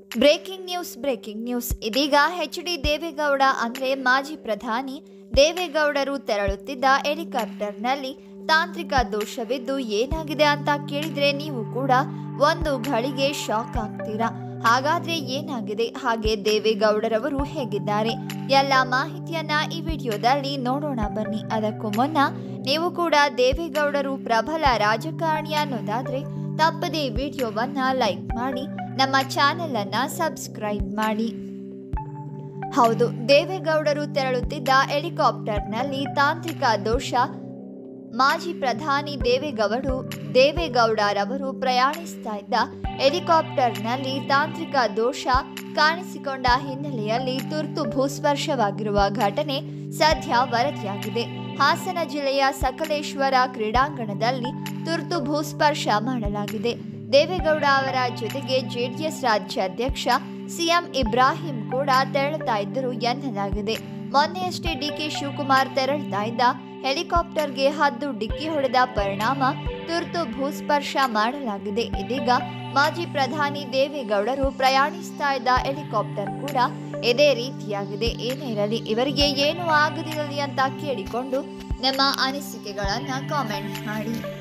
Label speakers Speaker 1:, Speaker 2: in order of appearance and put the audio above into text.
Speaker 1: breaking news breaking news ಇದೀಗ H D Deve Gowda ಅಂದರೆ ಮಾಜಿ ಪ್ರಧಾನಿ ದೇವೇಗೌಡರು ತೆರಳುತ್ತಿದ್ದ ಹೆಲಿಕಾಪ್ಟರ್ನಲ್ಲಿ ತಾಂತ್ರಿಕ ದೋಷವಿದ್ದು ಏನಾಗಿದೆ ಅಂತ ಕೇಳಿದ್ರೆ ನೀವು ಕೂಡ ಒಂದು ಘಳಿಗೆ ಶಾಕ್ ಆಗ್ತೀರಾ ಹಾಗಾದ್ರೆ ಏನಾಗಿದೆ ಹಾಗೆ ದೇವೇಗೌಡರವರು ಹೇಗಿದ್ದಾರೆ ಎಲ್ಲ ಮಾಹಿತಿಯನ್ನ ಈ ವಿಡಿಯೋದಲ್ಲಿ ನೋಡೋಣ ಬನ್ನಿ ಅದಕ್ಕೂ ಮುನ್ನ ನೀವು ಕೂಡ ದೇವೇಗೌಡರು ಪ್ರಬಲ ರಾಜಕಾರಣಿ ಅನ್ನೋದಾದ್ರೆ ತಪ್ಪದೇ ವಿಡಿಯೋವನ್ನ ಲೈಕ್ ಮಾಡಿ ನಮ್ಮ ಚಾನೆಲ್ ಅನ್ನ ಸಬ್ಸ್ಕ್ರೈಬ್ ಮಾಡಿ ಹೌದು ದೇವೇಗೌಡರು ತೆರಳುತ್ತಿದ್ದ ಹೆಲಿಕಾಪ್ಟರ್ನಲ್ಲಿ ತಾಂತ್ರಿಕ ದೋಷ ಮಾಜಿ ಪ್ರಧಾನಿ ದೇವೇಗೌಡರು ದೇವೇಗೌಡರವರು ಪ್ರಯಾಣಿಸ್ತಾ ಇದ್ದ ಹೆಲಿಕಾಪ್ಟರ್ನಲ್ಲಿ ತಾಂತ್ರಿಕ ದೋಷ ಕಾಣಿಸಿಕೊಂಡ ಹಿನ್ನೆಲೆಯಲ್ಲಿ ತುರ್ತು ಭೂಸ್ಪರ್ಶವಾಗಿರುವ ಘಟನೆ ಸದ್ಯ ವರದಿಯಾಗಿದೆ ಹಾಸನ ಜಿಲ್ಲೆಯ ಸಕಲೇಶ್ವರ ಕ್ರೀಡಾಂಗಣದಲ್ಲಿ ತುರ್ತು ಭೂಸ್ಪರ್ಶ ಮಾಡಲಾಗಿದೆ ದೇವೇಗೌಡ ಅವರ ಜೊತೆಗೆ ಜೆಡಿಎಸ್ ರಾಜ್ಯಾಧ್ಯಕ್ಷ ಸಿಎಂ ಇಬ್ರಾಹಿಂ ಕೂಡ ತೆರಳುತ್ತಾ ಇದ್ದರು ಎನ್ನಲಾಗಿದೆ ಮೊನ್ನೆಯಷ್ಟೇ ಡಿಕೆ ಶಿವಕುಮಾರ್ ತೆರಳುತ್ತಾ ಇದ್ದ ಹೆಲಿಕಾಪ್ಟರ್ಗೆ ಹದ್ದು ಡಿಕ್ಕಿ ಹೊಡೆದ ಪರಿಣಾಮ ತುರ್ತು ಭೂಸ್ಪರ್ಶ ಮಾಡಲಾಗಿದೆ ಇದೀಗ ಮಾಜಿ ಪ್ರಧಾನಿ ದೇವೇಗೌಡರು ಪ್ರಯಾಣಿಸ್ತಾ ಇದ್ದ ಹೆಲಿಕಾಪ್ಟರ್ ಕೂಡ ಇದೇ ರೀತಿಯಾಗಿದೆ ಏನೇ ಇರಲಿ ಇವರಿಗೆ ಏನು ಆಗದಿರಲಿ ಅಂತ ಕೇಳಿಕೊಂಡು ನಮ್ಮ ಅನಿಸಿಕೆಗಳನ್ನು ಕಾಮೆಂಟ್ ಮಾಡಿ